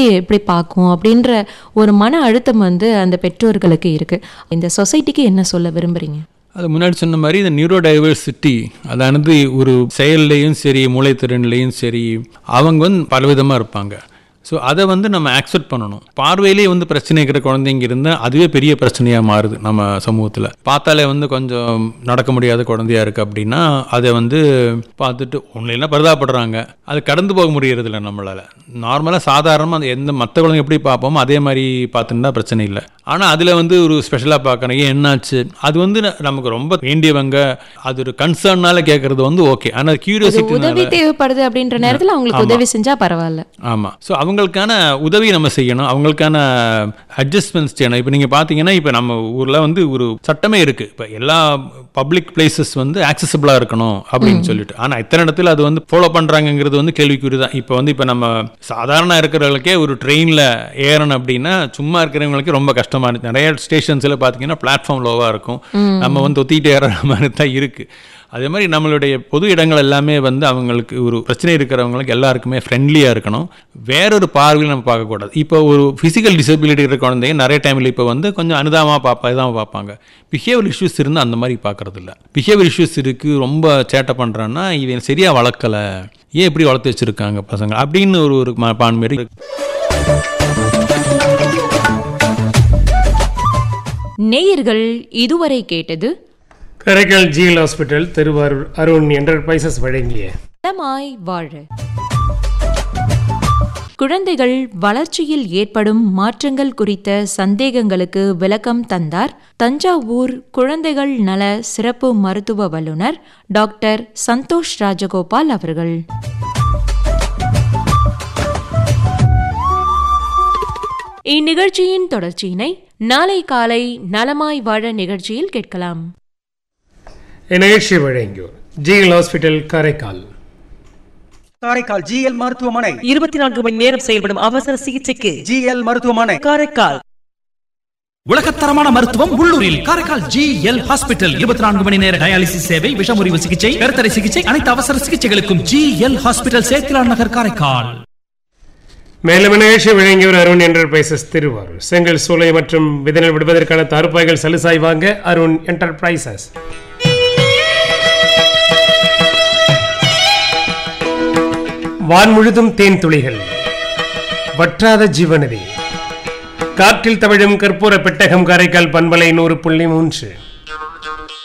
எப்படி பார்க்கும் அப்படின்ற ஒரு மன அழுத்தம் வந்து அந்த பெற்றோர்களுக்கு இருக்கு இந்த சொசைட்டிக்கு என்ன சொல்ல விரும்புறீங்க அது முன்னாடி சொன்ன மாதிரி இந்த நியூரோ டைவர்சிட்டி அதானது ஒரு செயல்லையும் சரி மூளைத்திறன்லையும் சரி அவங்க வந்து பலவிதமாக இருப்பாங்க ஸோ அதை வந்து நம்ம அக்செப்ட் பண்ணணும் பார்வையிலே வந்து பிரச்சனை இருக்கிற குழந்தைங்க இருந்தால் அதுவே பெரிய பிரச்சனையாக மாறுது நம்ம சமூகத்தில் பார்த்தாலே வந்து கொஞ்சம் நடக்க முடியாத குழந்தையா இருக்குது அப்படின்னா அதை வந்து பார்த்துட்டு ஒன்றுலாம் பரிதாபப்படுறாங்க அது கடந்து போக முடியறதில்ல நம்மளால் நார்மலாக சாதாரணமாக அந்த எந்த மற்ற குழந்தைங்க எப்படி பார்ப்போமோ அதே மாதிரி பார்த்துருந்தா பிரச்சனை இல்லை ஆனால் அதில் வந்து ஒரு ஸ்பெஷலாக பார்க்கணும் ஏன் என்னாச்சு அது வந்து ந- நமக்கு ரொம்ப வேண்டியவங்க அது ஒரு கன்சர்னால கேட்குறது வந்து ஓகே ஆனால் இது கியூரியாசிட்டி உதவி தேவைப்படுது அப்படின்ற நேரத்துல அவங்களுக்கு உதவி செஞ்சா பரவாயில்ல ஆமாம் ஸோ அவங்களுக்கான உதவி நம்ம செய்யணும் அவங்களுக்கான அட்ஜஸ்ட்மெண்ட்ஸ் செய்யணும் இப்போ நீங்கள் பார்த்தீங்கன்னா இப்போ நம்ம ஊரில் வந்து ஒரு சட்டமே இருக்குது இப்போ எல்லா பப்ளிக் பிளேசஸ் வந்து ஆக்சசபிளாக இருக்கணும் அப்படின்னு சொல்லிட்டு ஆனால் இத்தனை இடத்துல அது வந்து ஃபாலோ பண்ணுறாங்கங்கிறது வந்து கேள்விக்குறி தான் இப்போ வந்து இப்போ நம்ம சாதாரண இருக்கிறவங்களுக்கே ஒரு ட்ரெயினில் ஏறணும் அப்படின்னா சும்மா இருக்கிறவங்களுக்கு ரொம்ப கஷ்டமாக இருக்கு நிறைய ஸ்டேஷன்ஸில் பார்த்தீங்கன்னா பிளாட்ஃபார்ம் லோவாக இருக்கும் நம்ம வந்து ஒத்திட்டு ஏறுற மாதிரி தான் இருக்குது அதே மாதிரி நம்மளுடைய பொது இடங்கள் எல்லாமே வந்து அவங்களுக்கு ஒரு பிரச்சனை இருக்கிறவங்களுக்கு எல்லாருக்குமே ஃப்ரெண்ட்லியாக இருக்கணும் வேறொரு பார்வையில் நம்ம பார்க்கக்கூடாது இப்போ ஒரு ஃபிசிக்கல் டிசபிலிட்டி இருக்கிற குழந்தைங்க நிறைய டைமில் இப்போ வந்து கொஞ்சம் அனுதாபமாக பார்ப்பா இதாக பார்ப்பாங்க பிஹேவியர் இஷ்யூஸ் இருந்தால் அந்த மாதிரி பார்க்கறது இல்ல பிஹேவியர் இஷ்யூஸ் இருக்குது ரொம்ப சேட்டை பண்ணுறான்னா இவன் சரியாக வளர்க்கலை ஏன் இப்படி வளர்த்து வச்சுருக்காங்க பசங்க அப்படின்னு ஒரு ஒரு ம- பான்மையை நேயர்கள் இதுவரை கேட்டது Karaikal G L hospital Thiruvarur Arun enterprises வழங்கிய நலமாய் வாழ குழந்தைகள் வளர்ச்சியில் ஏற்படும் மாற்றங்கள் குறித்த சந்தேகங்களுக்கு விளக்கம் தந்தார் தஞ்சாவூர் குழந்தைகள் நல சிறப்பு மருத்துவ வல்லுநர் டாக்டர் சந்தோஷ் ராஜகோபால் அவர்கள் இந்நிகழ்ச்சியின் தொடர்ச்சியினை நாளை காலை நலமாய் வாழ நிகழ்ச்சியில் கேட்கலாம் நிகழ்ச்சி வழங்கியோர் G L hospital Karaikal Karaikal G L மருத்துவமனை இருபத்தி நான்கு மணி நேரம் செயல்படும் அவசர சிகிச்சைக்கு ஜிஎல் மருத்துவமனை காரைக்கால் உலகத்தரமான மருத்துவம் உள்ளூரில் காரைக்கால் ஜி எல் ஹாஸ்பிட்டல் இருபத்தி நான்கு மணி நேர டயாலிசிஸ் சேவை விஷமுறிவு சிகிச்சை கருத்தடை சிகிச்சை அனைத்து அவசர சிகிச்சைகளுக்கும் ஜி எல் ஹாஸ்பிட்டல் சேத்திலான் நகர் காரைக்கால் மேலும் நிகழ்ச்சி வழங்கியோர் அருண் என்டர்பிரைசஸ் திருவாரூர் செங்கல் சூளை மற்றும் விதனல் விடுவதற்கான தார்ப்பாய்கள் சலுசாய் வாங்க அருண் என்டர்பிரைசஸ் வான் முழுதும் தேன் துளிகள் வற்றாத ஜீவநதி காற்றில் தவிழும் கற்பூர பெட்டகம் காரைக்கால் பண்பலை நூறு புள்ளி மூன்று